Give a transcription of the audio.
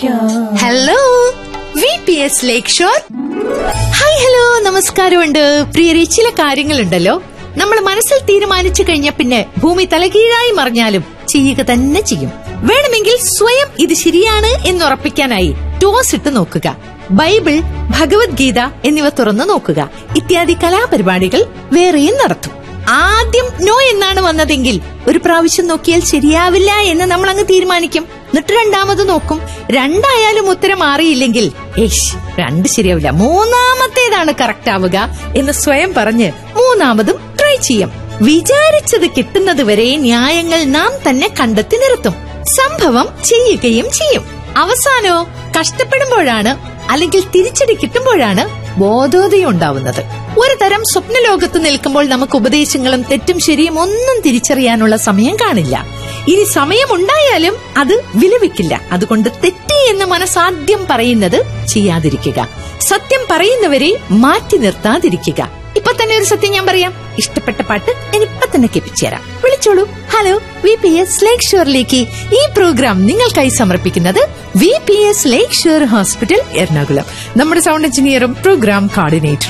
hello V P S lake shore hi hello നമസ്കാരമുണ്ട് പ്രിയരെ ചില കാര്യങ്ങളുണ്ടല്ലോ നമ്മൾ മനസ്സിൽ തീരുമാനിച്ചു കഴിഞ്ഞാൽ പിന്നെ ഭൂമി തലകീഴായി മറിഞ്ഞാലും ചെയ്യുക തന്നെ ചെയ്യും വേണമെങ്കിൽ സ്വയം ഇത് ശരിയാണ് എന്ന് ഉറപ്പിക്കാനായി ടോസ് ഇട്ട് നോക്കുക ബൈബിൾ ഭഗവത്ഗീത എന്നിവ തുറന്നു നോക്കുക ഇത്യാദി കലാപരിപാടികൾ വേറെയും നടത്തും ആദ്യം നോ എന്നാണ് വന്നതെങ്കിൽ ഒരു പ്രാവശ്യം നോക്കിയാൽ ശരിയാവില്ല എന്ന് നമ്മൾ അങ്ങ് തീരുമാനിക്കും എന്നിട്ട് രണ്ടാമത് നോക്കും രണ്ടായാലും ഉത്തരം മാറിയില്ലെങ്കിൽ ഏഷ് രണ്ട് ശരിയാവില്ല മൂന്നാമത്തേതാണ് കറക്റ്റ് ആവുക എന്ന് സ്വയം പറഞ്ഞ് മൂന്നാമതും ട്രൈ ചെയ്യാം വിചാരിച്ചത് കിട്ടുന്നത് വരെ ന്യായങ്ങൾ നാം തന്നെ കണ്ടെത്തി നിർത്തും സംഭവം ചെയ്യുകയും ചെയ്യും അവസാനോ കഷ്ടപ്പെടുമ്പോഴാണ് അല്ലെങ്കിൽ തിരിച്ചടി കിട്ടുമ്പോഴാണ് ബോധോദയം ഉണ്ടാവുന്നത് ഒരു തരം സ്വപ്നലോകത്ത് നിൽക്കുമ്പോൾ നമുക്ക് ഉപദേശങ്ങളും തെറ്റും ശരിയും ഒന്നും തിരിച്ചറിയാനുള്ള സമയം കാണില്ല ഇനി സമയമുണ്ടായാലും അത് വിലപിക്കില്ല അതുകൊണ്ട് തെറ്റി എന്ന് മനസ്സാദ്യം പറയുന്നത് ചെയ്യാതിരിക്കുക സത്യം പറയുന്നവരെ മാറ്റി നിർത്താതിരിക്കുക ഇപ്പൊ തന്നെ ഒരു സത്യം ഞാൻ പറയാം ഇഷ്ടപ്പെട്ട പാട്ട് ഞാൻ ഇപ്പൊ തന്നെ കേൾപ്പിച്ചു തരാം വിളിച്ചോളൂ hello V P S lake ഷോറിലേക്ക് ഈ പ്രോഗ്രാം നിങ്ങൾക്കായി സമർപ്പിക്കുന്നത് V P S lake shore hospital Ernakulam നമ്മുടെ സൗണ്ട് എഞ്ചിനീയറും പ്രോഗ്രാം കോർഡിനേറ്ററും